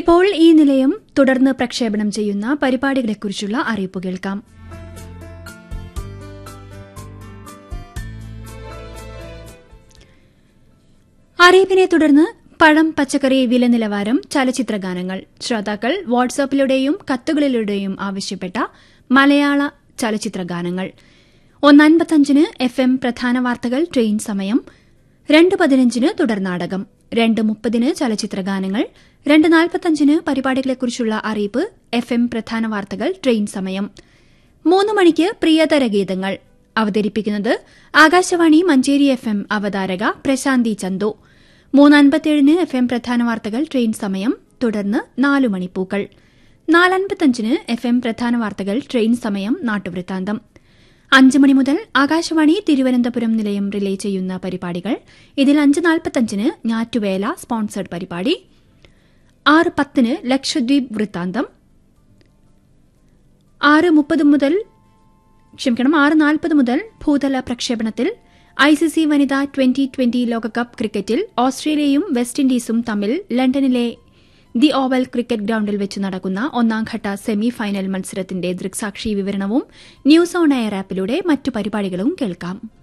ഇപ്പോൾ ഈ നിലയം തുടർന്ന് പ്രക്ഷേപണം ചെയ്യുന്ന പരിപാടികളെക്കുറിച്ചുള്ള അറിയിപ്പ് കേൾക്കാം അറിയിപ്പിനെ തുടർന്ന് പഴം പച്ചക്കറി വില നിലവാരം ചലച്ചിത്ര ഗാനങ്ങൾ ശ്രോതാക്കൾ വാട്സാപ്പിലൂടെയും കത്തുകളിലൂടെയും ആവശ്യപ്പെട്ട മലയാള ചലച്ചിത്ര ഗാനങ്ങൾ ഒന്നൻപത്തഞ്ചിന് എഫ് എം പ്രധാന വാർത്തകൾ ട്രെയിൻ സമയം രണ്ട് പതിനഞ്ചിന് തുടർനാടകം രണ്ട് മുപ്പതിന് ചലച്ചിത്ര ഗാനങ്ങൾ രണ്ട് നാൽപ്പത്തഞ്ചിന് പരിപാടികളെക്കുറിച്ചുള്ള അറിയിപ്പ് എഫ് എം പ്രധാന വാർത്തകൾ ട്രെയിൻ സമയം മൂന്ന് മണിക്ക് പ്രിയതര ഗീതങ്ങൾ അവതരിപ്പിക്കുന്നത് ആകാശവാണി മഞ്ചേരി എഫ് എം അവതാരക പ്രശാന്തി ചന്തു മൂന്നൻപത്തിയേഴിന് എഫ് എം പ്രധാന വാർത്തകൾ ട്രെയിൻ സമയം തുടർന്ന് നാലു മണിപ്പൂക്കൾ നാലൻപത്തഞ്ചിന് എഫ് എം പ്രധാന വാർത്തകൾ ട്രെയിൻ സമയം നാട്ടുവൃത്താന്തം അഞ്ച് മണി മുതൽ ആകാശവാണി തിരുവനന്തപുരം നിലയം റിലേ ചെയ്യുന്ന പരിപാടികൾ ഇതിൽ അഞ്ച് നാൽപ്പത്തഞ്ചിന് ഞാറ്റുവേല സ്പോൺസേഡ് പരിപാടി ആറ് പത്തിന് ലക്ഷദ്വീപ് വൃത്താന്തം ആറ് മുപ്പത് മുതൽ ക്ഷമിക്കണം ആറ് നാൽപ്പത് മുതൽ ഭൂതല പ്രക്ഷേപണത്തിൽ ഐ സി സി വനിതാ ട്വന്റി ട്വന്റി ലോകകപ്പ് ക്രിക്കറ്റിൽ ഓസ്ട്രേലിയയും വെസ്റ്റ് ഇൻഡീസും തമ്മിൽ ലണ്ടനിലെ ദി ഓവൽ ക്രിക്കറ്റ് ഗ്രൌണ്ടിൽ വെച്ച് നടക്കുന്ന ഒന്നാംഘട്ട സെമി ഫൈനൽ മത്സരത്തിന്റെ ദൃക്സാക്ഷി വിവരണവും ന്യൂസ് ഓൺ എയർ ആപ്പിലൂടെ മറ്റു പരിപാടികളും കേൾക്കാം